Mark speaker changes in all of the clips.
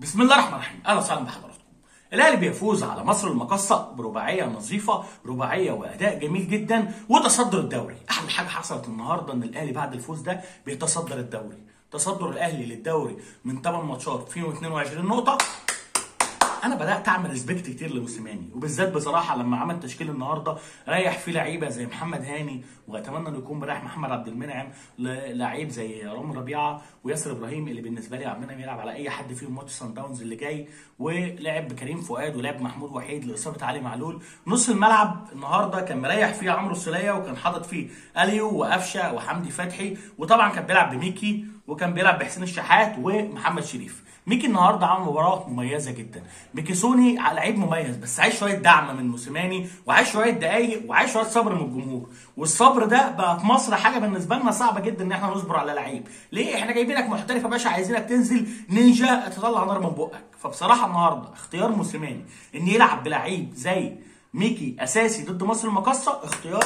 Speaker 1: بسم الله الرحمن الرحيم اهلا وسهلا بحضراتكم الاهلي بيفوز على مصر المقاصه برباعيه نظيفه رباعيه واداء جميل جدا وتصدر الدوري احلى حاجه حصلت النهارده ان الاهلي بعد الفوز ده بيتصدر الدوري تصدر الاهلي للدوري من 8 ماتشات فيهم 22 نقطه انا بدات اعمل ريسبكت كتير لموسيماني وبالذات بصراحه لما عمل تشكيل النهارده ريح فيه لعيبه زي محمد هاني واتمنى انه يكون مريح محمد عبد المنعم لعيب زي رامي ربيعه وياسر ابراهيم اللي بالنسبه لي عمال يلعب على اي حد فيهم ماتش سان داونز اللي جاي ولعب بكريم فؤاد ولعب محمود وحيد لاصابه علي معلول نص الملعب النهارده كان مريح فيه عمرو السوليه وكان حاطط فيه اليو وقفشه وحمدي فتحي وطبعا كان بيلعب بميكي وكان بيلعب بحسين الشحات ومحمد شريف ميكي النهارده عمل مباراه مميزه جدا ميكيسوني لعيب مميز بس عايز شويه دعم من موسيماني وعايز شويه دقايق وعايز شويه صبر من الجمهور والصبر ده بقى في مصر حاجه بالنسبه لنا صعبه جدا ان احنا نصبر على لعيب ليه احنا جايبينك محترف يا باشا عايزينك تنزل نينجا تطلع نار من بقك فبصراحه النهارده اختيار موسيماني ان يلعب بلعيب زي ميكي اساسي ضد مصر المقاصه اختيار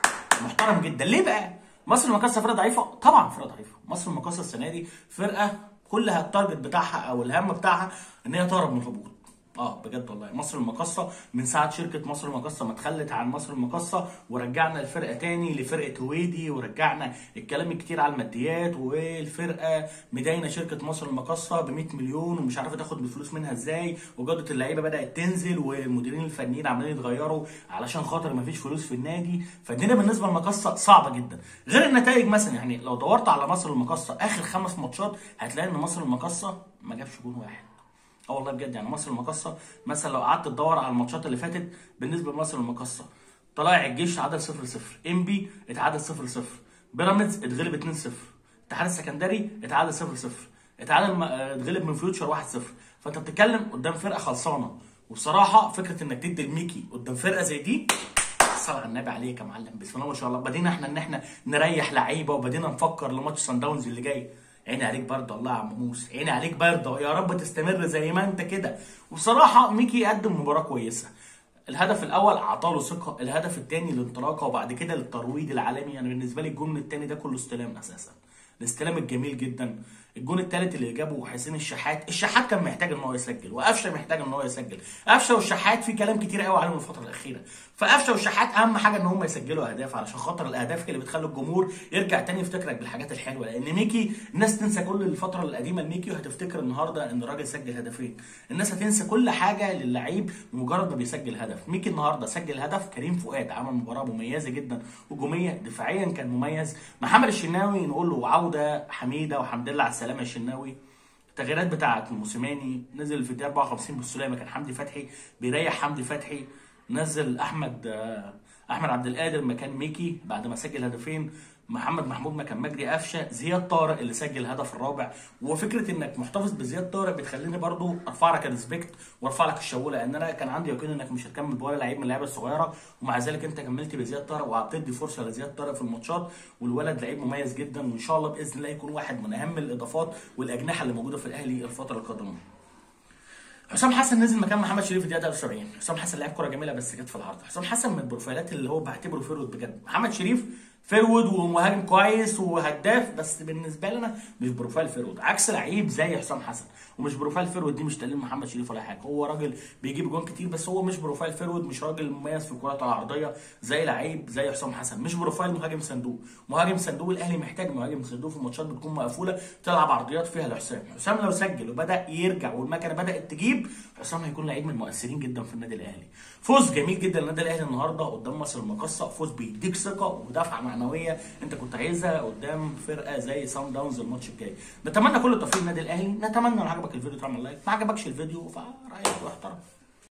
Speaker 1: محترم جدا ليه بقى مصر المقاصه فرقه ضعيفه طبعا فرقه ضعيفه مصر المقاصه السنه دي فرقه كلها التارجت بتاعها او الهم بتاعها ان هي تهرب من الهبوط اه بجد والله مصر المقاصه من ساعه شركه مصر المقاصه ما اتخلت عن مصر المقاصه ورجعنا الفرقه تاني لفرقه هويدي ورجعنا الكلام الكتير على الماديات والفرقه مداينه شركه مصر المقاصه ب 100 مليون ومش عارفه تاخد الفلوس منها ازاي وجوده اللعيبه بدات تنزل والمديرين الفنيين عمالين يتغيروا علشان خاطر ما فيش فلوس في النادي فالدنيا بالنسبه للمقاصه صعبه جدا غير النتائج مثلا يعني لو دورت على مصر المقاصه اخر خمس ماتشات هتلاقي ان مصر المقاصه ما جابش جون واحد اه والله بجد يعني مصر المقاصه مثلا لو قعدت تدور على الماتشات اللي فاتت بالنسبه لمصر المقاصه طلائع الجيش تعادل 0 0 انبي اتعادل 0 0 بيراميدز اتغلب 2 0 الاتحاد السكندري اتعادل 0 0 اتعادل اتغلب من فيوتشر 1 0 فانت بتتكلم قدام فرقه خلصانه وبصراحه فكره انك تدي الميكي قدام فرقه زي دي صلى على النبي عليك يا معلم بسم الله ما شاء الله بدينا احنا ان احنا نريح لعيبه وبدينا نفكر لماتش سان داونز اللي جاي عيني عليك برضه الله يا عم موسى عيني عليك برضه يا رب تستمر زي ما انت كده وبصراحه ميكي قدم مباراه كويسه الهدف الاول اعطاله ثقه الهدف الثاني الانطلاقه وبعد كده للترويض العالمي يعني بالنسبه لي الجون الثاني ده كله استلام اساسا الاستلام الجميل جدا الجون الثالث اللي جابه حسين الشحات الشحات كان محتاج ان هو يسجل وقفشه محتاج ان هو يسجل قفشه والشحات في كلام كتير قوي عليهم الفتره الاخيره فقفشه والشحات اهم حاجه ان هم يسجلوا اهداف علشان خاطر الاهداف اللي بتخلي الجمهور يرجع تاني يفتكرك بالحاجات الحلوه لان ميكي الناس تنسى كل الفتره القديمه لميكي وهتفتكر النهارده ان الراجل سجل هدفين الناس هتنسى كل حاجه للعيب بمجرد ما بيسجل هدف ميكي النهارده سجل هدف كريم فؤاد عمل مباراه مميزه جدا هجوميه دفاعيا كان مميز محمد الشناوي نقول له عوده حميده وحمد لله على السلامه يا الشناوي التغييرات بتاعه موسيماني نزل في الدقيقه 54 بالسلامه كان حمدي فتحي بيريح حمدي فتحي نزل احمد احمد عبد القادر مكان ميكي بعد ما سجل هدفين محمد محمود مكان مجدي قفشه زياد طارق اللي سجل الهدف الرابع وفكره انك محتفظ بزياد طارق بتخليني برضو ارفع لك الريسبكت وارفع لك الشاوله لان انا كان عندي يقين انك مش هتكمل بولا لعيب من اللعيبه الصغيره ومع ذلك انت كملت بزياد طارق وهتدي فرصه لزياد طارق في الماتشات والولد لعيب مميز جدا وان شاء الله باذن الله يكون واحد من اهم الاضافات والاجنحه اللي موجوده في الاهلي الفتره القادمه حسام حسن نزل مكان محمد شريف في الدقيقه 73 حسام حسن لعب كره جميله بس جت في العرض حسام حسن من البروفايلات اللي هو بعتبره فيرود بجد محمد شريف فيرود ومهاجم كويس وهداف بس بالنسبه لنا مش بروفايل فيرود عكس لعيب زي حسام حسن ومش بروفايل فيرود دي مش دليل محمد شريف ولا حاجه هو راجل بيجيب جوان كتير بس هو مش بروفايل فيرود مش راجل مميز في الكرات العرضيه زي لعيب زي حسام حسن مش بروفايل مهاجم صندوق مهاجم صندوق الاهلي محتاج مهاجم صندوق في ماتشات بتكون مقفوله تلعب عرضيات فيها لحسام حسام لو سجل وبدا يرجع والمكنه بدات تجيب حسام هيكون لعيب من المؤثرين جدا في النادي الاهلي فوز جميل جدا للنادي الاهلي النهارده قدام مصر المقاصه فوز بيديك ثقه ودفعه معنويه انت كنت عايزها قدام فرقه زي سان داونز الماتش الجاي نتمنى كل التوفيق للنادي الاهلي نتمنى لو عجبك الفيديو تعمل لايك ما عجبكش الفيديو فرايك واحترم